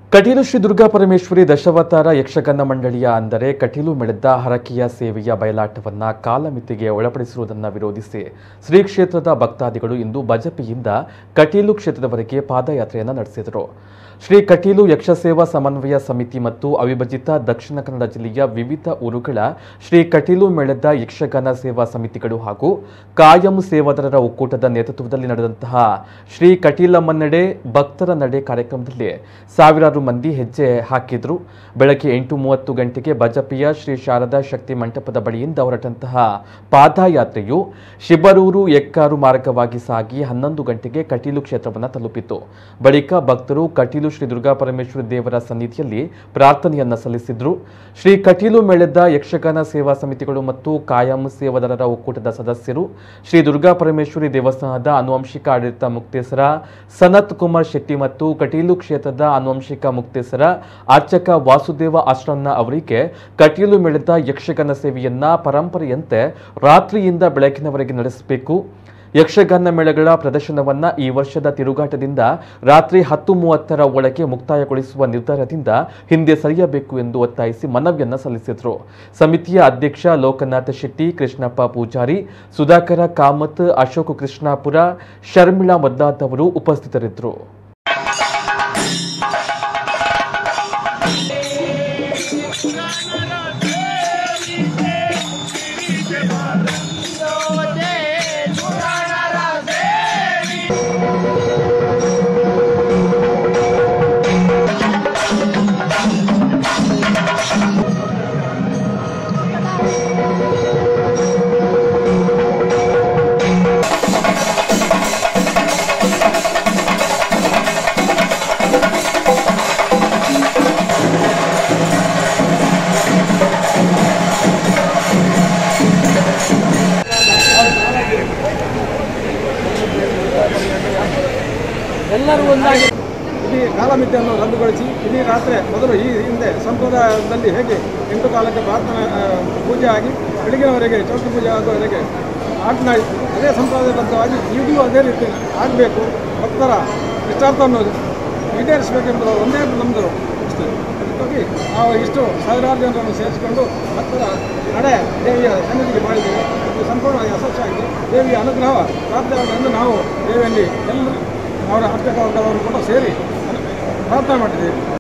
ಕಟೀಲು ಶ್ರೀ ದುರ್ಗಾ ಪರಮೇಶ್ವರಿ ದಶಾವತಾರ ಯಕ್ಷಗಾನ ಮಂಡಳಿಯ ಅಂದರೆ ಕಟೀಲು ಮೆಳೆದ ಹರಕೆಯ ಸೇವೆಯ ಬಯಲಾಟವನ್ನ ಕಾಲಮಿತಿಗೆ ಒಳಪಡಿಸಿರುವುದನ್ನು ವಿರೋಧಿಸಿ ಶ್ರೀ ಕ್ಷೇತ್ರದ ಭಕ್ತಾದಿಗಳು ಇಂದು ಬಜಪೆಯಿಂದ ಕಟೀಲು ಕ್ಷೇತ್ರದವರೆಗೆ ಪಾದಯಾತ್ರೆಯನ್ನು ನಡೆಸಿದರು ಶ್ರೀ ಕಟೀಲು ಯಕ್ಷಸೇವಾ ಸಮನ್ವಯ ಸಮಿತಿ ಮತ್ತು ಅವಿಭಜಿತ ದಕ್ಷಿಣ ಕನ್ನಡ ಜಿಲ್ಲೆಯ ವಿವಿಧ ಊರುಗಳ ಶ್ರೀ ಕಟೀಲು ಮೇಳದ ಯಕ್ಷಗಾನ ಸೇವಾ ಸಮಿತಿಗಳು ಹಾಗೂ ಕಾಯಂ ಸೇವಾದಾರರ ಒಕ್ಕೂಟದ ನೇತೃತ್ವದಲ್ಲಿ ನಡೆದಂತಹ ಶ್ರೀ ಕಟೀಲಮ್ಮನಡೆ ಭಕ್ತರ ನಡೆ ಕಾರ್ಯಕ್ರಮದಲ್ಲಿ ಸಾವಿರಾರು ಮಂದಿ ಹೆಜ್ಜೆ ಹಾಕಿದ್ರು ಬೆಳಗ್ಗೆ ಎಂಟು ಮೂವತ್ತು ಗಂಟೆಗೆ ಬಜಪೆಯ ಶ್ರೀ ಶಾರದಾ ಶಕ್ತಿ ಮಂಟಪದ ಬಳಿಯಿಂದ ಹೊರಟಂತಹ ಪಾದಯಾತ್ರೆಯು ಶಿಬರೂರು ಎಕ್ಕಾರು ಮಾರ್ಗವಾಗಿ ಸಾಗಿ ಹನ್ನೊಂದು ಗಂಟೆಗೆ ಕಟೀಲು ಕ್ಷೇತ್ರವನ್ನು ತಲುಪಿತು ಬಳಿಕ ಭಕ್ತರು ಕಟೀಲು ಶ್ರೀ ದುರ್ಗಾ ಪರಮೇಶ್ವರಿ ದೇವರ ಸನ್ನಿಧಿಯಲ್ಲಿ ಪ್ರಾರ್ಥನೆಯನ್ನ ಸಲ್ಲಿಸಿದ್ರು ಶ್ರೀ ಕಟೀಲು ಮೇಳದ ಯಕ್ಷಗಾನ ಸೇವಾ ಸಮಿತಿಗಳು ಮತ್ತು ಕಾಯಂ ಸೇವಾದಾರರ ಒಕ್ಕೂಟದ ಸದಸ್ಯರು ಶ್ರೀ ದುರ್ಗಾ ಪರಮೇಶ್ವರಿ ದೇವಸ್ಥಾನದ ಆನುವಂಶಿಕ ಆಡಳಿತ ಮುಕ್ತೇಸರ ಸನತ್ ಕುಮಾರ್ ಶೆಟ್ಟಿ ಮತ್ತು ಕಟೀಲು ಕ್ಷೇತ್ರದ ಆನುವಂಶಿಕ ಮುಕ್ತೇಸರ ಅರ್ಚಕ ವಾಸುದೇವ ಆಶ್ರಮ್ನ ಅವರಿಗೆ ಕಟೀಲು ಮೇಳದ ಯಕ್ಷಗಾನ ಸೇವೆಯನ್ನ ಪರಂಪರೆಯಂತೆ ರಾತ್ರಿಯಿಂದ ಬೆಳಕಿನವರೆಗೆ ನಡೆಸಬೇಕು ಯಕ್ಷಗಾನ ಮೇಳಗಳ ಪ್ರದರ್ಶನವನ್ನ ಈ ವರ್ಷದ ತಿರುಗಾಟದಿಂದ ರಾತ್ರಿ ಹತ್ತು ಮೂವತ್ತರ ಒಳಗೆ ಮುಕ್ತಾಯಗೊಳಿಸುವ ನಿರ್ಧಾರದಿಂದ ಹಿಂದೆ ಸರಿಯಬೇಕು ಎಂದು ಒತ್ತಾಯಿಸಿ ಮನವಿಯನ್ನ ಸಲ್ಲಿಸಿದರು ಸಮಿತಿಯ ಅಧ್ಯಕ್ಷ ಲೋಕನಾಥ ಶೆಟ್ಟಿ ಕೃಷ್ಣಪ್ಪ ಪೂಜಾರಿ ಸುಧಾಕರ ಕಾಮತ್ ಅಶೋಕ್ ಕೃಷ್ಣಾಪುರ ಶರ್ಮಿಳಾ ಮೊದಲಾದವರು ಉಪಸ್ಥಿತರಿದ್ದರು ಎಲ್ಲರೂ ಒಂದಾಗಿ ಇಡೀ ಕಾಲಮಿತಿಯನ್ನು ರದ್ದುಗೊಳಿಸಿ ಇಡೀ ರಾತ್ರಿ ಮೊದಲು ಈ ಹಿಂದೆ ಸಂಪ್ರದಾಯದಲ್ಲಿ ಹೇಗೆ ಎಂಟು ಕಾಲಕ್ಕೆ ಪ್ರಾರ್ಥನೆ ಆ, ಪೂಜೆ ಆಗಿ ಬೆಳಗಿನವರೆಗೆ ಚೌಕಿ ಪೂಜೆ ಆಗುವವರೆಗೆ ಆಗ್ತಾ ಇತ್ತು ಅದೇ ಸಂಪ್ರದಾಯಬದ್ಧವಾಗಿ ಈಗಲೂ ಅದೇ ರೀತಿ ಆಗಬೇಕು ಭಕ್ತರ ಇಷ್ಟಾರ್ಥವನ್ನು ಈಡೇರಿಸಬೇಕೆಂಬುದು ಒಂದೇ ನಮ್ಮದು ಇಷ್ಟು ಅದಕ್ಕಾಗಿ ನಾವು ಇಷ್ಟು ಸಾವಿರಾರು ಜನರನ್ನು ಸೇರಿಸಿಕೊಂಡು ಭಕ್ತರ ನಡೆ ದೇವಿಯ ಸನ್ನಿಧಿಗೆ ಮಾಡಿದ್ದೇವೆ ಇದು ಸಂಪೂರ್ಣವಾಗಿ ಯಶಸ್ಸಾಗಿದೆ ದೇವಿಯ ಅನುಗ್ರಹ ಪ್ರಾರ್ಥನೆಯನ್ನು ನಾವು ದೇವಿಯಲ್ಲಿ ಎಲ್ಲರೂ ಅವರ ಅರ್ಚಕ ವರ್ಗದವರು ಕೂಡ ಸೇರಿ ಪ್ರಾರ್ಥನೆ ಮಾಡಿದ್ದೀವಿ